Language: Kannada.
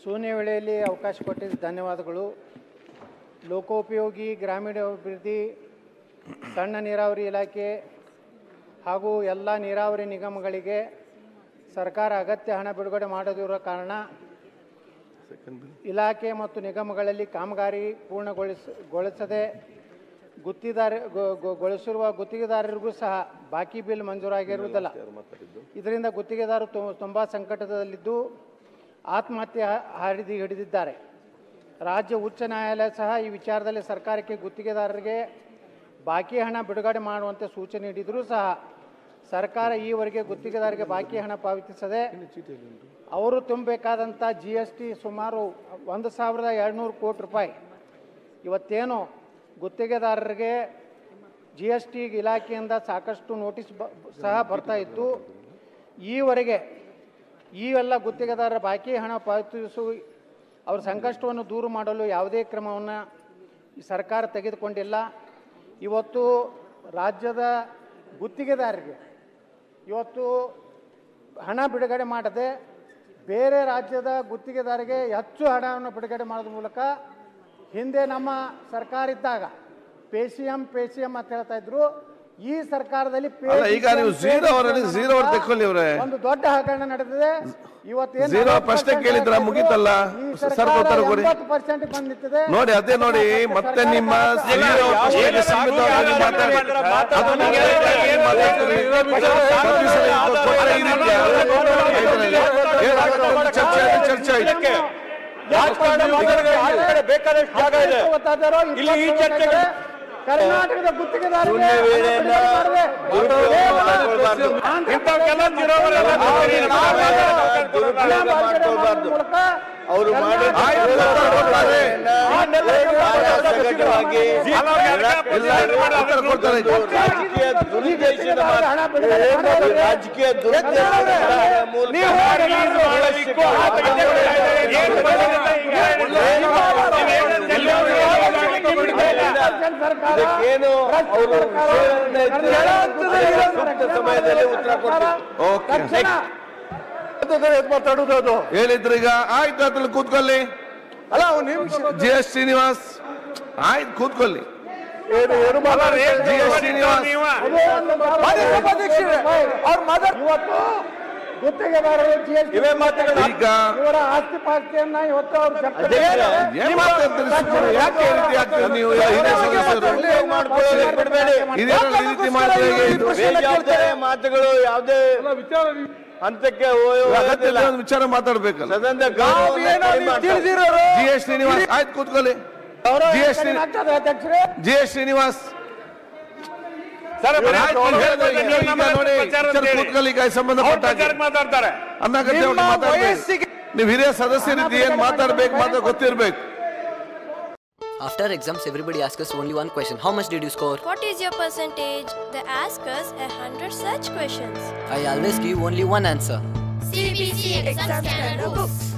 ಶೂನ್ಯ ವೇಳೆಯಲ್ಲಿ ಅವಕಾಶ ಕೊಟ್ಟಿದ್ದ ಧನ್ಯವಾದಗಳು ಲೋಕೋಪಯೋಗಿ ಗ್ರಾಮೀಣಾಭಿವೃದ್ಧಿ ಸಣ್ಣ ನೀರಾವರಿ ಇಲಾಖೆ ಹಾಗೂ ಎಲ್ಲ ನೀರಾವರಿ ನಿಗಮಗಳಿಗೆ ಸರ್ಕಾರ ಅಗತ್ಯ ಹಣ ಬಿಡುಗಡೆ ಮಾಡದಿರುವ ಕಾರಣ ಇಲಾಖೆ ಮತ್ತು ನಿಗಮಗಳಲ್ಲಿ ಕಾಮಗಾರಿ ಪೂರ್ಣಗೊಳಿಸ ಗೊಳಿಸದೆ ಗುತ್ತಿದಾರ ಗೊ- ಗೊ- ಗೊಳಿಸಿರುವ ಗುತ್ತಿಗೆದಾರರಿಗೂ ಸಹ ಬಾಕಿ ಬಿಲ್ ಮಂಜೂರಾಗಿರುವುದಿಲ್ಲ ಇದರಿಂದ ಗುತ್ತಿಗೆದಾರರು ತು- ತುಂಬ ಸಂಕಟದಲ್ಲಿದ್ದು ಆತ್ಮಹತ್ಯೆ ಹ- ಹಾಡಿದಿ ಹಿಡಿದಿದ್ದಾರೆ ರಾಜ್ಯ ಉಚ್ಚ ನ್ಯಾಯಾಲಯ ಸಹ ಈ ವಿಚಾರದಲ್ಲಿ ಸರ್ಕಾರಕ್ಕೆ ಗುತ್ತಿಗೆದಾರರಿಗೆ ಬಾಕಿ ಹಣ ಬಿಡುಗಡೆ ಮಾಡುವಂತೆ ಸೂಚನೆ ನೀಡಿದರೂ ಸಹ ಸರ್ಕಾರ ಈವರೆಗೆ ಗುತ್ತಿಗೆದಾರರಿಗೆ ಬಾಕಿ ಹಣ ಪಾವತಿಸದೆ ಅವರು ತುಂಬಬೇಕಾದಂಥ ಜಿ ಎಸ್ ಟಿ ಸುಮಾರು ಒಂದು ಸಾವಿರದ ಎರಡುನೂರು ಕೋಟಿ ರೂಪಾಯಿ ಇವತ್ತೇನು ಗುತ್ತಿಗೆದಾರರಿಗೆ ಜಿ ಎಸ್ ಟಿ ಇಲಾಖೆಯಿಂದ ಸಾಕಷ್ಟು ನೋಟಿಸ್ ಬ ಸಹ ಬರ್ತಾ ಇತ್ತು ಈವರೆಗೆ ಈ ಎಲ್ಲ ಗುತ್ತಿಗೆದಾರರ ಬಾಕಿ ಹಣ ಪಾವತಿಸು ಅವರ ಸಂಕಷ್ಟವನ್ನು ದೂರ ಮಾಡಲು ಯಾವುದೇ ಕ್ರಮವನ್ನು ಸರ್ಕಾರ ತೆಗೆದುಕೊಂಡಿಲ್ಲ ಇವತ್ತು ರಾಜ್ಯದ ಗುತ್ತಿಗೆದಾರರಿಗೆ ಇವತ್ತು ಹಣ ಬಿಡುಗಡೆ ಮಾಡದೆ ಬೇರೆ ರಾಜ್ಯದ ಗುತ್ತಿಗೆದಾರಿಗೆ ಹೆಚ್ಚು ಹಣವನ್ನು ಬಿಡುಗಡೆ ಮಾಡೋದ್ರ ಮೂಲಕ ಹಿಂದೆ ನಮ್ಮ ಸರ್ಕಾರ ಇದ್ದಾಗ ಪೇಸಿಎಂ ಪೇಸಿಎಂ ಅಂತ ಹೇಳ್ತಾ ಇದ್ರು ಈ ಸರ್ಕಾರದಲ್ಲಿ ಅಲ್ಲ, ಈಗ PCM, ನೀವು zero ಅವರಲ್ಲಿ PCM zero ಅವ್ರು ಅಂತ ತೆಕ್ಕೊಳ್ಳಿ ಅವ್ರೆ. ಒಂದು ದೊಡ್ಡ ಹಗರಣ ನಡೆದಿದೆ ಇವತ್ತೇನು Zero ಪ್ರಶ್ನೆ ಕೇಳಿದ್ರ ಮುಗೀತಲ್ಲ? ಸರ್ ಗೊತ್ತಾರ ಕೊಡಿ. ಪರ್ಸೆಂಟ್ ಬಂದಿತ್ತದೆ ನೋಡಿ ಅದೇ ನೋಡಿ ಮತ್ತೆ ನಿಮ್ಮ zero ಪ್ರಶ್ನೆಗೆ ಸೀಮಿತವಾಗಿ ಮಾತಾಡಿ. ಅದು ನಿಮಗೆ ಏನ್ ಮಾತಾಡ್ತೀರಿ? ಪ್ರತಿ ಸಲ ಇದು ಕೊಟ್ಟರೆ ಈ ರೀತಿ ಏನಾಗುತ್ತೆ ಅಂತ ಚರ್ಚೆ ಆಗಿ ಚರ್ಚೆ ಆಯ್ತು ರಾಜಕಾರಣ ಮಾತಾಡೋದು ಆ ಕಡೆ ಬೇಕಾದಷ್ಟು ಜಾಗ ಇದೆ ಗೊತ್ತಾದರೋ ಇಲ್ಲಿ ಈ ಚರ್ಚೆಗೆ ಕರ್ನಾಟಕದ ಗುತ್ತಿಗೆದಾರರಿಗೆ ಶೂನ್ಯ ವೇಳೆಯನ್ನ ದುರುಪಯೋಗ ಮಾಡ್ಕೊಳ್ಬಾರ್ದು. ಇಂಥವಕ್ಕೆಲ್ಲ ಮಾಡ್ಕೊಳ್ಬಾರ್ದು. ಅವರು ಮಾಡಿದ ಆಯ್ತು, ಉತ್ತರ ಕೊಡ್ತಾರೆ. ಸಗಟವಾಗಿ ಉತ್ತರ ಕೊಡ್ತಾರೆ ಈಗ. ರಾಜಕೀಯ ದುರುದ್ದೇಶದ ಮಾತು. ರಾಜಕೀಯ ದುರುದ್ದೇಶದ ಮೂಲಕ ಇದಕ್ಕೇನು ಅವರು ವಿಷಯವನ್ನ ಎತ್ತಿ ಸೂಕ್ತ ಸಮಯದಲ್ಲಿ ಉತ್ತರ ಕೊಡ್ತಾರೆ ಓಕೆ ಮಾತಾಡುದು ಅದು ಹೇಳಿದ್ರು ಈಗ ಆಯ್ತು ಅದ್ರಲ್ಲಿ ಕೂತ್ಕೊಳ್ಳಿ ಅಲ್ಲ ಒಂದು ನಿಮಿಷ ಜಿ ಎಸ್ ಶ್ರೀನಿವಾಸ್ ಆಯ್ತು ಕೂತ್ಕೊಳ್ಳಿ ಏನು ಏನು ಜಿ ಎಸ್ ಶ್ರೀನಿವಾಸ್ ಅವ್ರು ಮಾತಾಡ ಇವತ್ತು ಗುತ್ತಿಗೆದಾರರು ಜಿ ಎಸ್ ಇವೇ ಮಾತುಗಳು ಈಗ ಇವರ ಆಸ್ತಿ ಪಾಸ್ತಿಯನ್ನ ಇವತ್ತು ಅವ್ರು ಜಪ್ತಿ ಅಧ್ಯಕ್ಷರೇ, ಏನ್ ಮಾತಾಡ್ತೀರಿ ಸುಮ್ಮನೆ? ಯಾಕೆ ಈ ರೀತಿ ಆಗ್ತದೆ ನೀವು ಹಿರಿಯ ಸದಸ್ಯರು ಮಾಡ್ಕೊಳ್ಳೋದಕ್ಕೆ ಬಿಡಬೇಡಿ ಇದೇನಲ್ಲ ಈ ರೀತಿ ಮಾಡಿದ್ರೆ ಹೇಗೆ ಇದು? ಬೇಜವಾಬ್ದಾರಿ ಮಾತುಗಳು ಯಾವುದೇ ಹಂತಕ್ಕೆ ಅಗತ್ಯ ಹೋಗೋದಿಲ್ಲ ಇದ್ರೆ ಒಂದು ವಿಚಾರ ಮಾತಾಡ್ಬೇಕಲ್ಲ ಸದನದ ಗೌರವವನ್ನ ಕಡಿಮೆ ಮಾಡ್ತಾರೆ. ಜಿ ಎಸ್ ಶ್ರೀನಿವಾಸ್ ಆಯ್ತು ಕೂತ್ಕೊಳ್ಳಿ ಜಿ ಎಸ್ ಶ್ರೀ ಆಗ್ತದೆ ಅಧ್ಯಕ್ಷರೇ ಜಿ ಎಸ್ ಶ್ರೀನಿವಾಸ್ ಆಯ್ತು, ಹೇಳಿದ್ರೆ ಈಗ ಈಗ ನೋಡಿ ಸರ್ ಕೂತ್ಕೊಳ್ಳಿ ಈಗ ಸಂಬಂಧಪಟ್ಟ ಹಾಗೆ. ಮಾತಾಡ್ತಾರೆ ಅನ್ನಕತ್ತೆ ಅವ್ರು ಮಾತಾಡ್ಬೇಕು ನೀವು ಹಿರಿಯ ಸದಸ್ಯರಿದ್ದು ಏನ್ ಮಾತಾಡ್ಬೇಕು ಮಾತ್ರ ಗೊತ್ತಿರ್ಬೇಕು After exams, everybody asks us only one question How much did you score? What is your percentage? They ask us a hundred such questions. I always give only one answer. CBC exam scanner books.